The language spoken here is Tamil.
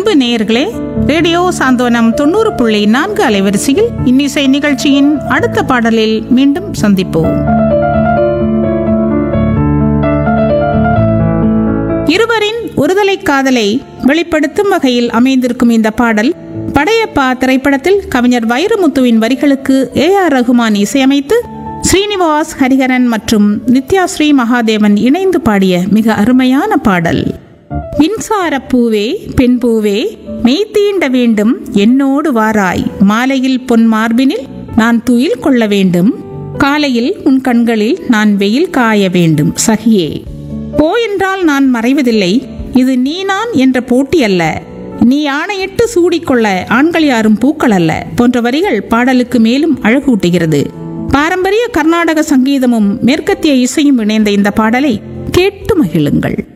அன்பு நேயர்களே ரேடியோ சாந்தோனம் தொண்ணூறு புள்ளி நான்கு அலைவரிசையில் இன்னிசை நிகழ்ச்சியின் அடுத்த பாடலில் மீண்டும் சந்திப்போம் இருவரின் ஒருதலை காதலை வெளிப்படுத்தும் வகையில் அமைந்திருக்கும் இந்த பாடல் படையப்பா திரைப்படத்தில் கவிஞர் வைரமுத்துவின் வரிகளுக்கு ஏ ஆர் ரகுமான் இசையமைத்து ஸ்ரீனிவாஸ் ஹரிஹரன் மற்றும் நித்யாஸ்ரீ மகாதேவன் இணைந்து பாடிய மிக அருமையான பாடல் மின்சார பூவே பெண் பூவே மெய்தீண்ட வேண்டும் என்னோடு வாராய் மாலையில் பொன் மார்பினில் நான் துயில் கொள்ள வேண்டும் காலையில் உன் கண்களில் நான் வெயில் காய வேண்டும் சகியே போ என்றால் நான் மறைவதில்லை இது நீ நான் என்ற போட்டி அல்ல நீ ஆணையிட்டு சூடிக்கொள்ள ஆண்கள் யாரும் பூக்கள் அல்ல போன்ற வரிகள் பாடலுக்கு மேலும் அழகூட்டுகிறது பாரம்பரிய கர்நாடக சங்கீதமும் மேற்கத்திய இசையும் இணைந்த இந்த பாடலை கேட்டு மகிழுங்கள்